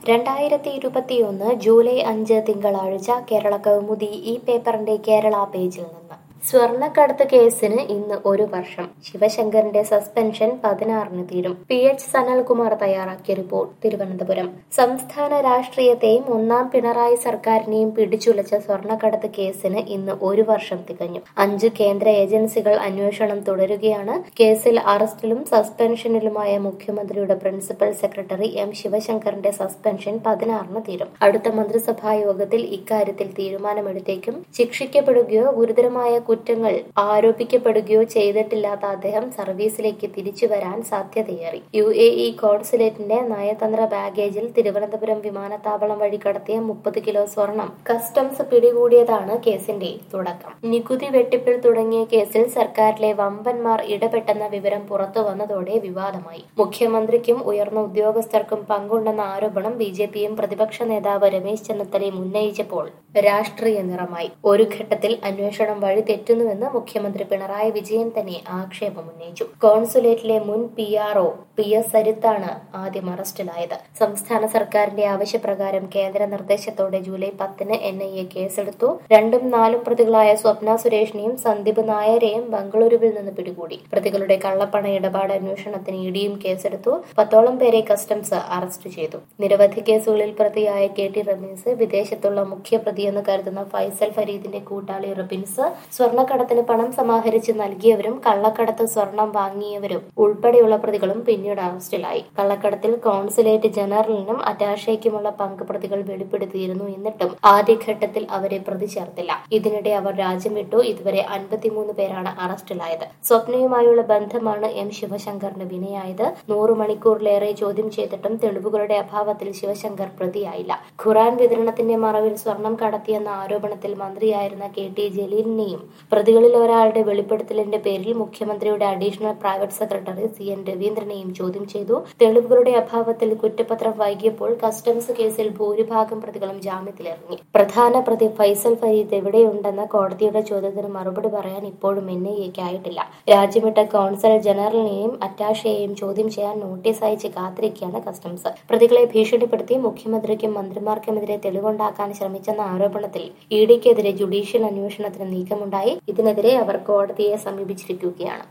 രണ്ടായിരത്തി ഇരുപത്തിയൊന്ന് ജൂലൈ അഞ്ച് തിങ്കളാഴ്ച കേരള കൗമുദി ഈ പേപ്പറിന്റെ കേരള പേജിൽ നിന്ന് സ്വർണ്ണക്കടത്ത് കേസിന് ഇന്ന് ഒരു വർഷം ശിവശങ്കറിന്റെ സസ്പെൻഷൻ പതിനാറിന് തീരും പി എച്ച് സനൽകുമാർ തയ്യാറാക്കിയ റിപ്പോർട്ട് തിരുവനന്തപുരം സംസ്ഥാന രാഷ്ട്രീയത്തെയും ഒന്നാം പിണറായി സർക്കാരിനെയും പിടിച്ചുലച്ച സ്വർണ്ണക്കടത്ത് കേസിന് ഇന്ന് ഒരു വർഷം തികഞ്ഞു അഞ്ച് കേന്ദ്ര ഏജൻസികൾ അന്വേഷണം തുടരുകയാണ് കേസിൽ അറസ്റ്റിലും സസ്പെൻഷനിലുമായ മുഖ്യമന്ത്രിയുടെ പ്രിൻസിപ്പൽ സെക്രട്ടറി എം ശിവശങ്കറിന്റെ സസ്പെൻഷൻ പതിനാറിന് തീരും അടുത്ത മന്ത്രിസഭാ യോഗത്തിൽ ഇക്കാര്യത്തിൽ തീരുമാനമെടുത്തേക്കും ശിക്ഷിക്കപ്പെടുകയോ ഗുരുതരമായ കുറ്റങ്ങൾ ആരോപിക്കപ്പെടുകയോ ചെയ്തിട്ടില്ലാത്ത അദ്ദേഹം സർവീസിലേക്ക് തിരിച്ചു വരാൻ സാധ്യതയേറി യു എ ഇ കോൺസുലേറ്റിന്റെ നയതന്ത്ര ബാഗേജിൽ തിരുവനന്തപുരം വിമാനത്താവളം വഴി കടത്തിയ മുപ്പത് കിലോ സ്വർണം കസ്റ്റംസ് പിടികൂടിയതാണ് കേസിന്റെ തുടക്കം നികുതി വെട്ടിപ്പിൽ തുടങ്ങിയ കേസിൽ സർക്കാരിലെ വമ്പന്മാർ ഇടപെട്ടെന്ന വിവരം പുറത്തു വന്നതോടെ വിവാദമായി മുഖ്യമന്ത്രിക്കും ഉയർന്ന ഉദ്യോഗസ്ഥർക്കും പങ്കുണ്ടെന്ന ആരോപണം ബി ജെ പിയും പ്രതിപക്ഷ നേതാവ് രമേശ് ചെന്നിത്തലയും ഉന്നയിച്ചപ്പോൾ രാഷ്ട്രീയ നിറമായി ഒരു ഘട്ടത്തിൽ അന്വേഷണം വഴി തെറ്റുന്നുവെന്ന് മുഖ്യമന്ത്രി പിണറായി വിജയൻ തന്നെ ആക്ഷേപം ഉന്നയിച്ചു കോൺസുലേറ്റിലെ മുൻ P R O P S സരിത്താണ് ആദ്യം അറസ്റ്റിലായത് സംസ്ഥാന സർക്കാരിന്റെ ആവശ്യപ്രകാരം കേന്ദ്ര നിർദ്ദേശത്തോടെ ജൂലൈ പത്തിന് എൻ ഐ എ കേസെടുത്തു രണ്ടും നാലും പ്രതികളായ സ്വപ്ന സുരേഷിനെയും സന്ദീപ് നായരെയും ബംഗളൂരുവിൽ നിന്ന് പിടികൂടി പ്രതികളുടെ കള്ളപ്പണ ഇടപാട് അന്വേഷണത്തിന് ഇടിയും കേസെടുത്തു പത്തോളം പേരെ കസ്റ്റംസ് അറസ്റ്റ് ചെയ്തു നിരവധി കേസുകളിൽ പ്രതിയായ കെ ടി റമീസ് വിദേശത്തുള്ള മുഖ്യപ്രതിയെന്ന് കരുതുന്ന ഫൈസൽ ഫരീദിന്റെ കൂട്ടാളി റബിൻസ് സ്വർണ്ണക്കടത്തിന് പണം സമാഹരിച്ച് നൽകിയവരും കള്ളക്കടത്ത് സ്വർണം വാങ്ങിയവരും ഉൾപ്പെടെയുള്ള പ്രതികളും പിന്നീട് അറസ്റ്റിലായി കള്ളക്കടത്തിൽ കോൺസുലേറ്റ് ജനറലിനും അറ്റാഷയ്ക്കുമുള്ള പങ്ക് പ്രതികൾ വെളിപ്പെടുത്തിയിരുന്നു എന്നിട്ടും ആദ്യഘട്ടത്തിൽ അവരെ പ്രതി ചേർത്തില്ല ഇതിനിടെ അവർ രാജ്യം വിട്ടു ഇതുവരെ അൻപത്തിമൂന്ന് പേരാണ് അറസ്റ്റിലായത് സ്വപ്നയുമായുള്ള ബന്ധമാണ് എം ശിവശങ്കറിന് വിനയായത് നൂറ് മണിക്കൂറിലേറെ ചോദ്യം ചെയ്തിട്ടും തെളിവുകളുടെ അഭാവത്തിൽ ശിവശങ്കർ പ്രതിയായില്ല ഖുറാൻ വിതരണത്തിന്റെ മറവിൽ സ്വർണം കടത്തിയെന്ന ആരോപണത്തിൽ മന്ത്രിയായിരുന്ന കെ ടി ജലീലിനെയും പ്രതികളിൽ ഒരാളുടെ വെളിപ്പെടുത്തലിന്റെ പേരിൽ മുഖ്യമന്ത്രിയുടെ additional private secretary C N രവീന്ദ്രനെയും ചോദ്യം ചെയ്തു തെളിവുകളുടെ അഭാവത്തിൽ കുറ്റപത്രം വൈകിയപ്പോൾ കസ്റ്റംസ് കേസിൽ ഭൂരിഭാഗം പ്രതികളും ജാമ്യത്തിലിറങ്ങി പ്രധാന പ്രതി ഫൈസൽ ഫരീദ് എവിടെയുണ്ടെന്ന കോടതിയുടെ ചോദ്യത്തിന് മറുപടി പറയാൻ ഇപ്പോഴും എൻ ഐ എക്ക് ആയിട്ടില്ല രാജ്യമിട്ട കോൺസൽ ജനറലിനെയും അറ്റാഷയെയും ചോദ്യം ചെയ്യാൻ നോട്ടീസ് അയച്ച് കാത്തിരിക്കുകയാണ് കസ്റ്റംസ് പ്രതികളെ ഭീഷണിപ്പെടുത്തി മുഖ്യമന്ത്രിക്കും മന്ത്രിമാർക്കുമെതിരെ തെളിവുണ്ടാക്കാൻ ശ്രമിച്ചെന്ന ആരോപണത്തിൽ ഇ ഡിക്കെതിരെ ജുഡീഷ്യൽ അന്വേഷണത്തിന് നീക്കമുണ്ടായി ഇതിനെതിരെ അവർ കോടതിയെ സമീപിച്ചിരിക്കുകയാണ്